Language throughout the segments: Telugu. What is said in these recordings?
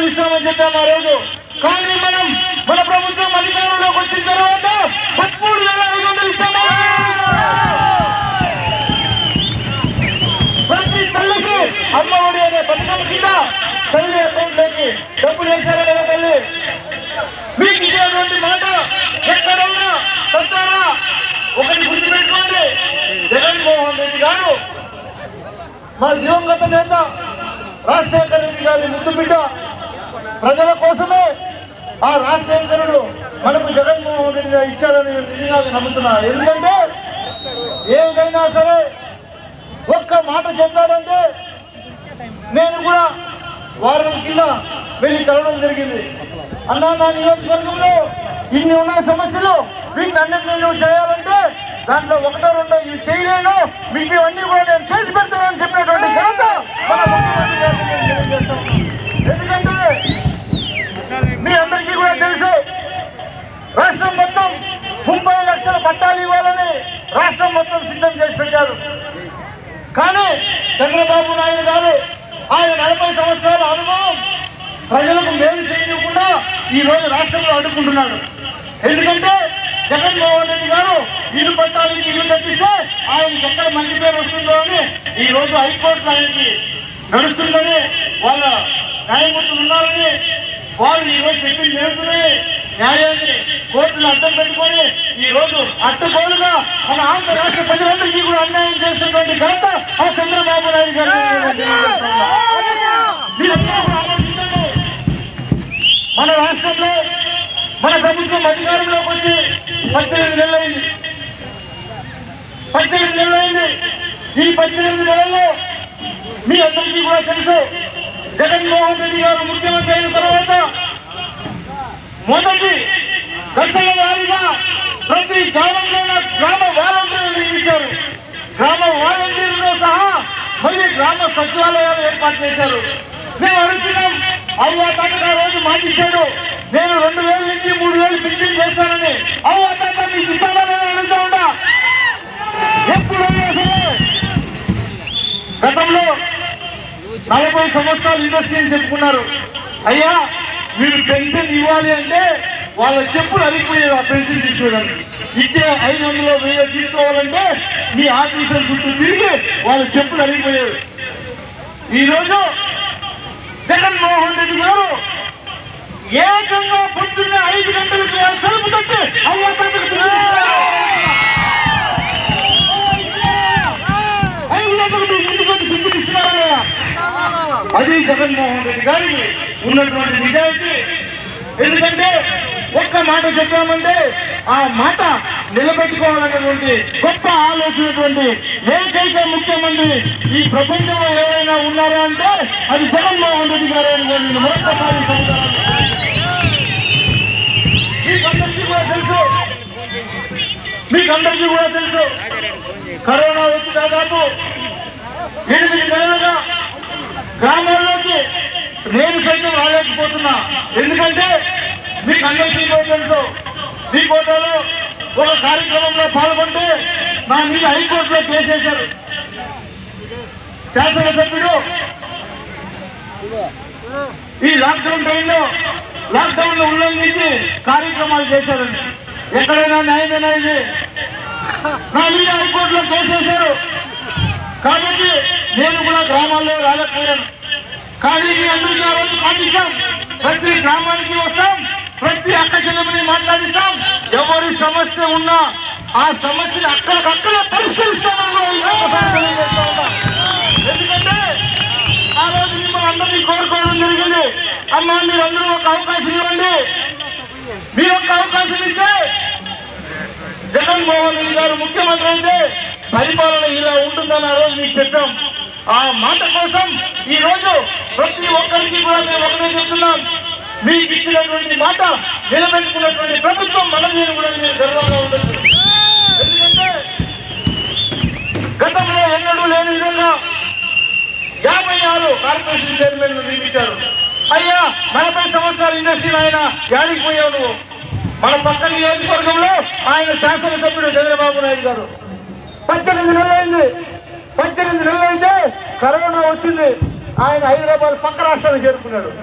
ఇస్తామని చెప్పాము ఆ రోజు కానీ మనం మన ప్రభుత్వం అధికారంలోకి వచ్చిన తర్వాత పదమూడు వేల ఐదు వందలు ఇస్తాము ప్రతి తల్లికి అమ్మఒడి అనే పథకం కింద తల్లి అకౌంట్ లోకి డబ్బులు వేశారా లేదా తల్లి మీకు ఇదేటువంటి మాట ఎక్కడ ఉన్నా తద్వారా ఒకటి గుర్తుపెట్టుకోండి జగన్మోహన్ రెడ్డి గారు మా దివంగత నేత రాజశేఖర రెడ్డి గారి ముద్దు బిడ్డ ప్రజల కోసమే ఆ రాజశేఖరుడు మనకు జగన్మోహన్ రెడ్డి గారు ఇచ్చాడని నేను నిజంగా నమ్ముతున్నా ఎందుకంటే ఏదైనా సరే ఒక్క మాట చెప్పాడంటే నేను కూడా వారం కింద వెళ్ళి కలవడం జరిగింది అన్నా నా నియోజకవర్గంలో ఇన్ని ఉన్నాయి సమస్యలు వీటిని అన్నింటినీ నువ్వు చేయాలంటే దాంట్లో ఒకటో రెండో ఇవి చేయలేను మీకు ఇవన్నీ కూడా నేను చేసి పెడతానని చెప్పినటువంటి ఘనత మన ముఖ్యమంత్రి గారికి నేను తెలియజేస్తా ఉన్నాను. ఎందుకంటే మీ అందరికీ కూడా తెలుసు రాష్ట్రం మొత్తం ముప్పై లక్షల పట్టాలు ఇవ్వాలని రాష్ట్రం మొత్తం సిద్ధం చేసి పెట్టారు కానీ చంద్రబాబు నాయుడు గారు ఆయన నలభై సంవత్సరాల అనుభవం ప్రజలకు మేలు చేయకుండా ఈ రోజు రాష్ట్రంలో అడ్డుకుంటున్నాడు ఎందుకంటే జగన్మోహన్ రెడ్డి గారు ఇల్లు పట్టాలని ఇల్లు కట్టిస్తే ఆయనకి ఎక్కడ మంచి పేరు వస్తుందో అని ఈ రోజు హైకోర్టు ఆయనకి నడుస్తుందని వాళ్ళ న్యాయమూర్తులు ఉన్నారని వాళ్ళు ఈ రోజు చెప్పింది జరుగుతుంది న్యాయాన్ని కోర్టులు అర్థం పెట్టుకొని ఈ రోజు అడ్డగోలుగా మన ఆంధ్ర రాష్ట్ర ప్రజలందరికీ కూడా అన్యాయం చేస్తున్నటువంటి ఘనత ఆ చంద్రబాబు నాయుడు గారు మీరందరూ కూడా ఆలోచించండి మన రాష్ట్రంలో మన ప్రభుత్వం అధికారంలోకి వచ్చి పద్దెనిమిది నెలలైంది పద్దెనిమిది నెలలైంది ఈ పద్దెనిమిది నెలల్లో మీ అందరికీ కూడా తెలుసు జగన్మోహన్ రెడ్డి గారు ముఖ్యమంత్రి అయిన తర్వాత మొదటి దశల వారీగా ప్రతి గ్రామంలో గ్రామ వాలంటీర్లు నియమించారు గ్రామ వాలంటీర్లతో సహా మళ్ళీ గ్రామ సచివాలయాలు ఏర్పాటు చేశారు మేము అడుగుతున్నాం అవ్వ తాత ఆ రోజు మాటిచ్చాడు నేను రెండు వేల నుంచి మూడు వేలు పింఛన్ చేస్తానని అవ్వ తాత మీకు ఇస్తానా లేదా అడుగుతా ఉండా ఎప్పుడైనా సరే గతంలో నలభై సంవత్సరాలు ఇండస్ట్రీ అని చెప్పుకున్నారు అయ్యా మీరు పెన్షన్ ఇవ్వాలి అంటే వాళ్ళ చెప్పులు అరిగిపోయేది ఆ పెన్షన్ తీసుకోవడానికి ఇచ్చే ఐదు వందలు వెయ్యి తీసుకోవాలంటే మీ ఆఫీసర్ చుట్టూ తిరిగి వాళ్ళ చెప్పులు అరిగిపోయేవి ఈరోజు జగన్మోహన్ రెడ్డి గారు ఏకంగా పొద్దున్న ఐదు గంటలకు సెలవు తట్టి అవ్వ తాతకు ఐదు గంటలకు ముందుకు వచ్చి పింఛన్ ఇస్తున్నారా లేదా? అది జగన్మోహన్ రెడ్డి గారికి ఉన్నటువంటి నిజాయితీ ఎందుకంటే ఒక్క మాట చెప్పామంటే ఆ మాట నిలబెట్టుకోవాలన్నటువంటి గొప్ప ఆలోచనటువంటి ఏకైక ముఖ్యమంత్రి ఈ ప్రపంచంలో ఎవరైనా ఉన్నారా అంటే అది జగన్మోహన్ రెడ్డి గారు అని నేను మరొకసారి చెబుతాను. మీకందరికీ కూడా తెలుసు మీకందరికీ కూడా తెలుసు కరోనా వచ్చి దాదాపు ఎనిమిది నెలలుగా గ్రామాల్లోకి నేను సైతం రాలేకపోతున్నా ఎందుకంటే మీకు అందరికీ కూడా తెలుసు మీ కోటలో ఒక కార్యక్రమంలో పాల్గొంటే నా మీద హైకోర్టులో కేసేశారు శాసనసభ్యుడు ఈ లాక్డౌన్ టైంలో లాక్డౌన్ ఉల్లంఘించి కార్యక్రమాలు చేశారండి ఎక్కడైనా న్యాయమేనా ఇది నా మీద హైకోర్టులో కేసేశారు కాబట్టి నేను కూడా గ్రామాల్లో రాలేకపోయాను కానీ మీ అందరికీ ఆ రోజు పాటిస్తాం ప్రతి గ్రామానికి వస్తాం ప్రతి అక్క చెల్లెమని మాట్లాడిస్తాం ఎవరి సమస్య ఉన్నా ఆ సమస్యని అక్కడికక్కడే పరిష్కరిస్తామని కూడా ఈ ఒక్కసారి తెలియజేస్తా ఉన్నా. ఎందుకంటే ఆ రోజు మిమ్మల్ని అందరినీ కోరుకోవడం జరిగింది అమ్మా మీరందరూ ఒక అవకాశం ఇవ్వండి మీరు ఒక అవకాశం ఇస్తే జగన్మోహన్ రెడ్డి గారు ముఖ్యమంత్రి అయితే పరిపాలన ఇలా ఉంటుందని ఆ రోజు మీకు చెప్పాం ఆ మాట కోసం ఈ రోజు ప్రతి ఒక్కరికి కూడా మేము ఒకటే చెప్తున్నాం మీకు ఇచ్చినటువంటి మాట నిలబెట్టుకున్నటువంటి ప్రభుత్వం మనది అని కూడా నేను గర్వంగా ఉండొచ్చు ఎందుకంటే గతంలో ఎన్నడూ లేని విధంగా యాభై ఆరు కార్పొరేషన్ చైర్మన్ నియమించారు అయ్యా నలభై సంవత్సరాల ఇండస్ట్రీ ఆయన యాడికి పోయావు నువ్వు మన పక్క నియోజకవర్గంలో ఆయన శాసనసభ్యుడు చంద్రబాబు నాయుడు గారు పద్దెనిమిది నెలలైంది పద్దెనిమిది నెలలైతే కరోనా వచ్చింది ఆయన హైదరాబాద్ పక్క రాష్ట్రానికి చేరుకున్నాడు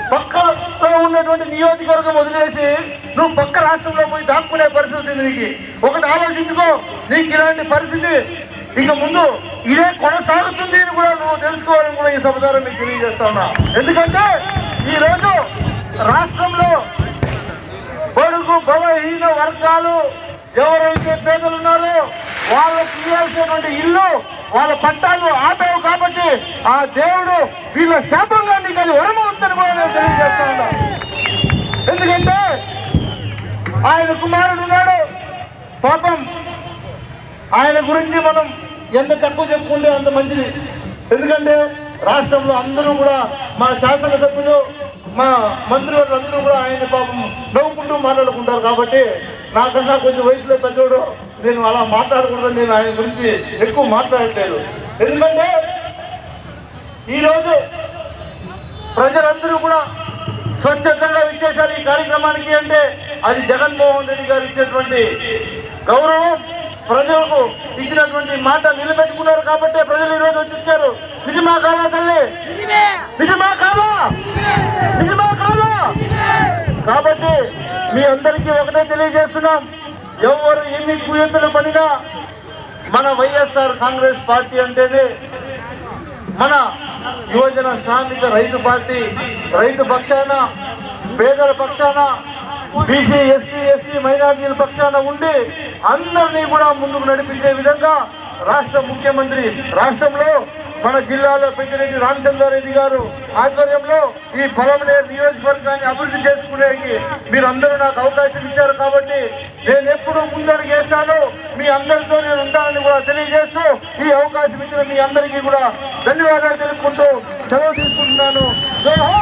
పక్కతో ఉన్నటువంటి నియోజకవర్గం వదిలేసి నువ్వు పక్క రాష్ట్రంలో పోయి దాక్కునే పరిస్థితి ఉంది నీకు ఒకటి ఆలోచించుకో నీకు ఇలాంటి పరిస్థితి ఇక ముందు ఇదే కొనసాగుతుంది అని కూడా నువ్వు తెలుసుకోవాలని కూడా ఈ సమాచారం నీకు తెలియజేస్తా ఉన్నా ఎందుకంటే ఈ రోజు రాష్ట్రంలో బడుగు బలహీన వర్గాలు ఎవరైతే పేదలు ఉన్నారో వాళ్ళకి ఇవ్వాల్సినటువంటి ఇల్లు వాళ్ళ పట్టాలు ఆపావు కాబట్టి ఆ దేవుడు వీళ్ళ శాపంగా నీకు అది వరమవుతుందని కూడా నేను తెలియజేస్తా ఉన్నా ఎందుకంటే ఆయన కుమారుడు ఉన్నాడు పాపం ఆయన గురించి మనం ఎంత తక్కువ చెప్పుకుంటే అంత మంచిది ఎందుకంటే రాష్ట్రంలో అందరూ కూడా మా శాసనసభ్యులు మా మంత్రివర్లు అందరూ కూడా ఆయన పాపం నవ్వుకుంటూ మాట్లాడుకుంటారు కాబట్టి నాకన్నా కొంచెం వయసులో పెద్దోడు నేను అలా మాట్లాడకూడదు నేను ఆయన గురించి ఎక్కువ మాట్లాడట్లేదు ఎందుకంటే ఈరోజు ప్రజలందరూ కూడా స్వచ్ఛందంగా విచ్చేశారు ఈ కార్యక్రమానికి అంటే అది జగన్మోహన్ రెడ్డి గారు ఇచ్చేటువంటి గౌరవం ప్రజలకు ఇచ్చినటువంటి మాట నిలబెట్టుకున్నారు కాబట్టి ప్రజలు ఈ రోజు వచ్చి ఇచ్చారు నిజమా కాదా తల్లి నిజమా కాదా నిజమా కాదా కాబట్టి మీ అందరికీ ఒకటే తెలియజేస్తున్నాం ఎవరు ఎన్ని కుయత్తులు పడినా మన వైఎస్ఆర్ కాంగ్రెస్ పార్టీ అంటేనే మన యువజన శ్రామిక రైతు పార్టీ రైతు పక్షాన పేదల పక్షాన బీసీ ఎస్సీ ఎస్టీ మైనార్టీల పక్షాన ఉండి అందరినీ కూడా ముందుకు నడిపించే విధంగా రాష్ట్ర ముఖ్యమంత్రి రాష్ట్రంలో మన జిల్లాలో పెద్దిరెడ్డి రామచంద్రారెడ్డి గారు ఆధ్వర్యంలో ఈ పొలంనేరు నియోజకవర్గాన్ని అభివృద్ధి చేసుకునేకి మీరందరూ నాకు అవకాశం ఇచ్చారు కాబట్టి నేను ఎప్పుడు ముందడుగు వేస్తాను మీ అందరితో నేను ఉంటానని కూడా తెలియజేస్తూ ఈ అవకాశం ఇచ్చిన మీ అందరికీ కూడా ధన్యవాదాలు తెలుపుకుంటూ సెలవు తీసుకుంటున్నాను జై హో